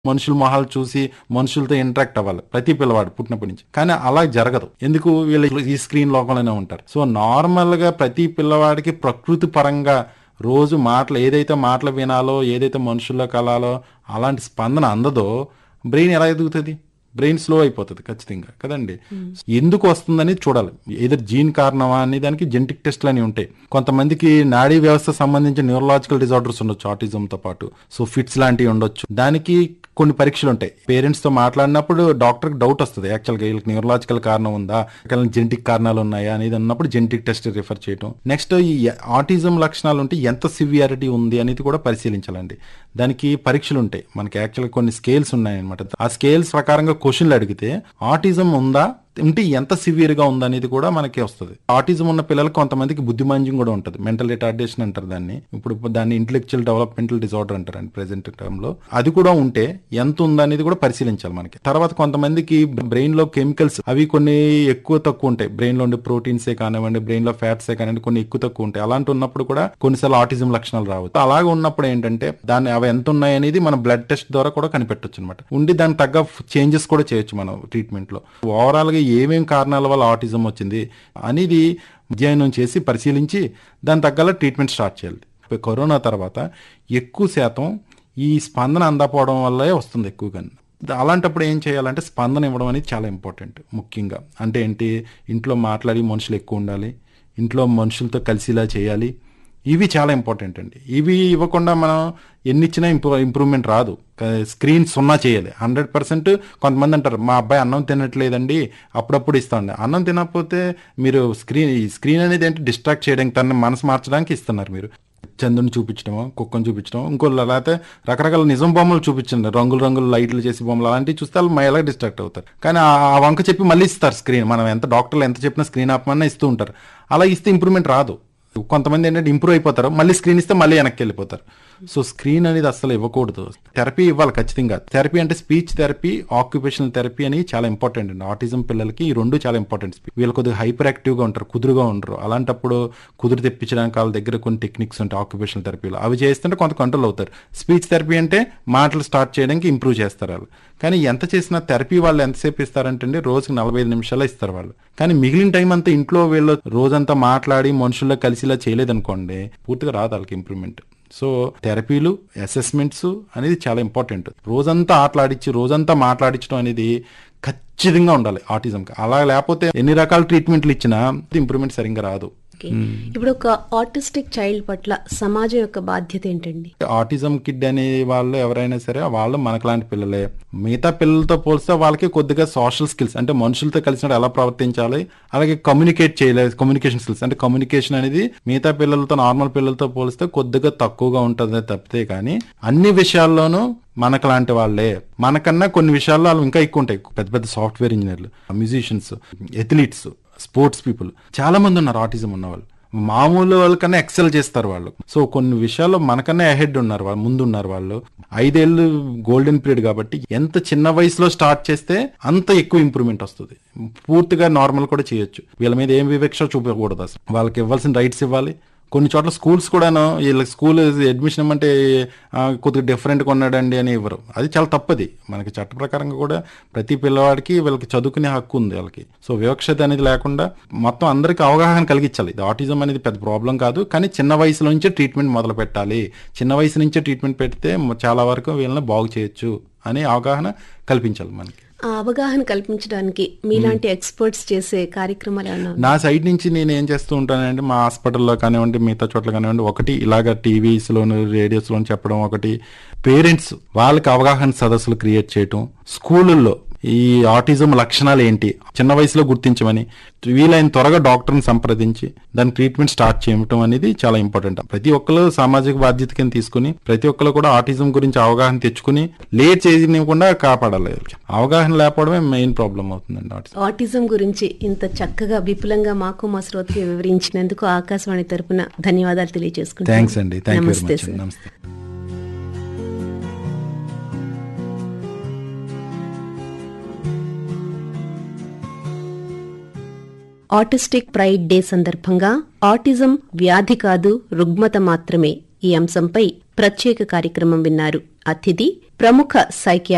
మనుషుల మొహాలు చూసి మనుషులతో ఇంటరాక్ట్ అవ్వాలి ప్రతి పిల్లవాడు పుట్టినప్పటి నుంచి కానీ అలా జరగదు ఎందుకు వీళ్ళు ఈ స్క్రీన్ లోకంలోనే ఉంటారు సో నార్మల్ గా ప్రతి పిల్లవాడికి ప్రకృతి పరంగా రోజు మాటలు ఏదైతే మాటలు వినాలో ఏదైతే మనుషుల్లో కలాలో అలాంటి స్పందన అందదో బ్రెయిన్ ఎలా ఎదుగుతుంది బ్రెయిన్ స్లో అయిపోతుంది ఖచ్చితంగా కదండి ఎందుకు వస్తుందని చూడాలి ఏదో జీన్ కారణమా అనే దానికి జెనెటిక్ టెస్ట్లు అని ఉంటాయి కొంతమందికి నాడీ వ్యవస్థ సంబంధించిన న్యూరలాజికల్ డిజార్డర్స్ ఉండొచ్చు autism తో పాటు సో ఫిట్స్ లాంటివి ఉండొచ్చు దానికి కొన్ని పరీక్షలు ఉంటాయి పేరెంట్స్ తో మాట్లాడినప్పుడు డాక్టర్ డౌట్ వస్తుంది యాక్చువల్గా వీళ్ళకి న్యూరలాజికల్ కారణం ఉందా జెనెటిక్ కారణాలు ఉన్నాయా అనేది అన్నప్పుడు జెనెటిక్ టెస్ట్ రిఫర్ చేయడం నెక్స్ట్ ఈ ఆటిజం లక్షణాలు ఉంటే ఎంత సివియారిటీ ఉంది అనేది కూడా పరిశీలించాలండి దానికి పరీక్షలు ఉంటాయి మనకి యాక్చువల్గా కొన్ని స్కేల్స్ ఉన్నాయన్నమాట ఆ స్కేల్స్ ప్రకారంగా క్వశ్చన్లు అడిగితే ఆటిజం ఉందా ఉంటే ఎంత సివియర్ గా ఉందనేది కూడా మనకి వస్తుంది ఆటిజం ఉన్న పిల్లలకు కొంతమందికి బుద్ధిమాంద్యం కూడా ఉంటుంది మెంటల్ రిటార్డేషన్ అంటారు దాన్ని ఇప్పుడు దాన్ని ఇంటెలెక్చువల్ డెవలప్మెంటల్ డిజార్డర్ అంటారండి ప్రెసెంట్ టర్మ్ లో అది కూడా ఉంటే ఎంత ఉందనేది కూడా పరిశీలించాలి మనకి తర్వాత కొంతమందికి బ్రెయిన్ లో కెమికల్స్ అవి కొన్ని ఎక్కువ తక్కువ ఉంటాయి బ్రెయిన్ లో ఉండే ప్రోటీన్సే కానివ్వండి బ్రెయిన్ లో ఫ్యాట్సే కానివ్వండి కొన్ని ఎక్కువ తక్కువ ఉంటాయి అలాంటి ఉన్నప్పుడు కూడా కొన్నిసార్లు ఆటిజం లక్షణాలు రావచ్చు అలాగే ఉన్నప్పుడు ఏంటంటే దాన్ని అవి ఎంత ఉన్నాయి అనేది మనం బ్లడ్ టెస్ట్ ద్వారా కూడా కనిపెట్టొచ్చు అనమాట ఉండి దానికి తగ్గ చేంజెస్ కూడా చేయొచ్చు మనం ట్రీట్మెంట్ లో ఓవరాల్ గా ఏమేం కారణాల వల్ల ఆటిజం వచ్చింది అనేది అధ్యయనం చేసి పరిశీలించి దాని తగ్గల ట్రీట్మెంట్ స్టార్ట్ చేయాలి ఇప్పుడు కరోనా తర్వాత ఎక్కువ శాతం ఈ స్పందన అందకపోవడం వల్లే వస్తుంది ఎక్కువగా అలాంటప్పుడు ఏం చేయాలంటే స్పందన ఇవ్వడం అనేది చాలా ఇంపార్టెంట్ ముఖ్యంగా అంటే ఏంటి ఇంట్లో మాట్లాడి మనుషులు ఎక్కువ ఉండాలి ఇంట్లో మనుషులతో కలిసిలా చేయాలి ఇవి చాలా ఇంపార్టెంట్ అండి ఇవి ఇవ్వకుండా మనం ఎన్ని ఇచ్చినా ఇంప్రూ ఇంప్రూవ్మెంట్ రాదు స్క్రీన్ సున్నా చేయాలి హండ్రెడ్ పర్సెంట్ కొంతమంది అంటారు మా అబ్బాయి అన్నం తినట్లేదండి అప్పుడప్పుడు ఇస్తాండి అన్నం తినకపోతే మీరు స్క్రీన్ ఈ స్క్రీన్ అనేది ఏంటి డిస్ట్రాక్ట్ చేయడానికి తన మనసు మార్చడానికి ఇస్తున్నారు మీరు చంద్రుని చూపించడము కుక్కను చూపించడం ఇంకో లేకపోతే రకరకాల నిజం బొమ్మలు చూపించండి రంగులు రంగులు లైట్లు చేసి బొమ్మలు అలాంటివి చూస్తే వాళ్ళు మా ఎలా డిస్ట్రాక్ట్ అవుతారు కానీ ఆ ఆ వంక చెప్పి మళ్ళీ ఇస్తారు స్క్రీన్ మనం ఎంత డాక్టర్లు ఎంత చెప్పినా స్క్రీన్ ఆపమన్నా ఇస్తూ ఉంటారు అలా ఇస్తే ఇంప్రూవ్మెంట్ రాదు కొంతమంది ఏంటంటే ఇంప్రూవ్ అయిపోతారు మళ్ళీ స్క్రీన్ ఇస్తే మళ్ళీ వెనక్కి వెళ్ళిపోతారు సో స్క్రీన్ అనేది అసలు ఇవ్వకూడదు థెరపీ ఇవ్వాలి ఖచ్చితంగా థెరపీ అంటే స్పీచ్ థెరపీ ఆక్యుపేషనల్ థెరపీ అని చాలా ఇంపార్టెంట్ అండి ఆటిజం పిల్లలకి ఈ రెండు చాలా ఇంపార్టెంట్ వీళ్ళు కొద్దిగా హైపర్ యాక్టివ్ గా ఉంటారు కుదురుగా ఉంటారు అలాంటప్పుడు కుదురు తెప్పించడానికి వాళ్ళ దగ్గర కొన్ని టెక్నిక్స్ ఉంటాయి ఆక్యుపేషనల్ థెరపీలో అవి చేస్తుంటే కొంత కంట్రోల్ అవుతారు స్పీచ్ థెరపీ అంటే మాటలు స్టార్ట్ చేయడానికి ఇంప్రూవ్ చేస్తారు వాళ్ళు కానీ ఎంత చేసినా థెరపీ వాళ్ళు ఎంతసేపు ఇస్తారంటే అండి రోజుకి నలభై ఐదు నిమిషాలు ఇస్తారు వాళ్ళు కానీ మిగిలిన టైం అంతా ఇంట్లో వీళ్ళు రోజంతా మాట్లాడి మనుషుల్లో కలిసిలా చేయలేదనుకోండి పూర్తిగా రాదు వాళ్ళకి ఇంప్రూవ్మెంట్ సో థెరపీలు అసెస్మెంట్స్ అనేది చాలా ఇంపార్టెంట్ రోజంతా ఆటలాడించి రోజంతా మాట్లాడించడం అనేది ఖచ్చితంగా ఉండాలి ఆటిజంకి అలా లేకపోతే ఎన్ని రకాల ట్రీట్మెంట్లు ఇచ్చినా ఇంప్రూవ్మెంట్ సరిగ్గా రాదు ఓకే. ఇప్పుడు ఒక ఆటిస్టిక్ చైల్డ్ పట్ల సమాజం యొక్క బాధ్యత ఏంటండి ఆటిజం కిడ్ అనే వాళ్ళు ఎవరైనా సరే వాళ్ళు మనకులాంటి పిల్లలే మిగతా పిల్లలతో పోలిస్తే వాళ్ళకి కొద్దిగా సోషల్ స్కిల్స్ అంటే మనుషులతో కలిసినప్పుడు ఎలా ప్రవర్తించాలి అలాగే కమ్యూనికేట్ చేయలేదు కమ్యూనికేషన్ స్కిల్స్ అంటే కమ్యూనికేషన్ అనేది మిగతా పిల్లలతో నార్మల్ పిల్లలతో పోలిస్తే కొద్దిగా తక్కువగా ఉంటుంది తప్పితే కానీ అన్ని విషయాల్లోనూ మనకు లాంటి వాళ్ళే మనకన్నా కొన్ని విషయాల్లో వాళ్ళు ఇంకా ఎక్కువ ఉంటాయి పెద్ద పెద్ద సాఫ్ట్వేర్ ఇంజనీర్లు మ్యూజిషియన్స్ ఎథ్లీట్స్ స్పోర్ట్స్ పీపుల్ చాలా మంది ఉన్నారు ఆటిజం ఉన్నవాళ్ళు మామూలు వాళ్ళకన్నా ఎక్సెల్ చేస్తారు వాళ్ళు సో కొన్ని విషయాల్లో మనకన్నా అహెడ్ ఉన్నారు వాళ్ళు ముందు ఉన్నారు వాళ్ళు ఐదేళ్ళు గోల్డెన్ పీరియడ్ కాబట్టి ఎంత చిన్న వయసులో స్టార్ట్ చేస్తే అంత ఎక్కువ ఇంప్రూవ్మెంట్ వస్తుంది పూర్తిగా నార్మల్ కూడా చేయొచ్చు వీళ్ళ మీద ఏం వివక్ష చూపకూడదు అసలు వాళ్ళకి ఇవ్వాల్సిన రైట్స్ ఇవ్వాలి కొన్ని చోట్ల స్కూల్స్ కూడాను వీళ్ళకి స్కూల్ అడ్మిషన్ ఇవ్వమంటే ఆ, కొద్దిగా డిఫరెంట్గా ఉన్నాడండి అని ఇవ్వరు అది చాలా తప్పది మనకి చట్ట ప్రకారంగా కూడా ప్రతి పిల్లవాడికి వీళ్ళకి చదువుకునే హక్కు ఉంది వాళ్ళకి సో వివక్షత అనేది లేకుండా మొత్తం అందరికీ అవగాహన కలిగించాలి ఇది ఆటిజం అనేది పెద్ద ప్రాబ్లం కాదు కానీ చిన్న వయసు నుంచే ట్రీట్మెంట్ మొదలు పెట్టాలి చిన్న వయసు నుంచే ట్రీట్మెంట్ పెడితే మ- చాలా వరకు వీళ్ళని బాగు చేయొచ్చు అనే అవగాహన కల్పించాలి మనకి ఆ అవగాహన కల్పించడానికి మీలాంటి ఎక్స్పర్ట్స్ చేసే కార్యక్రమాలు ఏమన్నా ఉన్నాయా? నా సైడ్ నుంచి నేను ఏం చేస్తూ ఉంటానంటే మా హాస్పిటల్లో కానివ్వండి మిగతా చోట్ల కానివ్వండి ఒకటి ఇలాగ టీవీస్లోను రేడియోస్లోను చెప్పడం ఒకటి పేరెంట్స్ వాళ్ళకి అవగాహన సదస్సులు క్రియేట్ చేయటం స్కూళ్ళల్లో ఈ ఆటిజం లక్షణాలు ఏంటి చిన్న వయసులో గుర్తించమని వీలైన త్వరగా డాక్టర్ని సంప్రదించి దాని ట్రీట్మెంట్ స్టార్ట్ చేయటం అనేది చాలా ఇంపార్టెంట్ ప్రతి ఒక్కరు సామాజిక బాధ్యత కింద తీసుకుని ప్రతి ఒక్కరు కూడా ఆటిజం గురించి అవగాహన తెచ్చుకుని లేట్ చేయనివ్వకుండా కాపాడాలి అవగాహన లేకపోవడమే మెయిన్ ప్రాబ్లం అవుతుందండి ఆటిజం ఆటిజం గురించి ఇంత చక్కగా విపులంగా మాకు మా శ్రోతకి వివరించినందుకు ఆకాశవాణి తరపున ధన్యవాదాలు తెలియజేసుకుంటాను థ్యాంక్స్ అండి థ్యాంక్ యూ వెరీ నమస్తే మచ్ సార్ నమస్తే ఆటిస్టిక్ ప్రైడ్ డే సందర్భంగా ఆటిజం వ్యాధి కాదు రుగ్మత మాత్రమే ఈ అంశంపై ప్రత్యేక కార్యక్రమం విన్నారు అతిథి ప్రముఖ సైకియా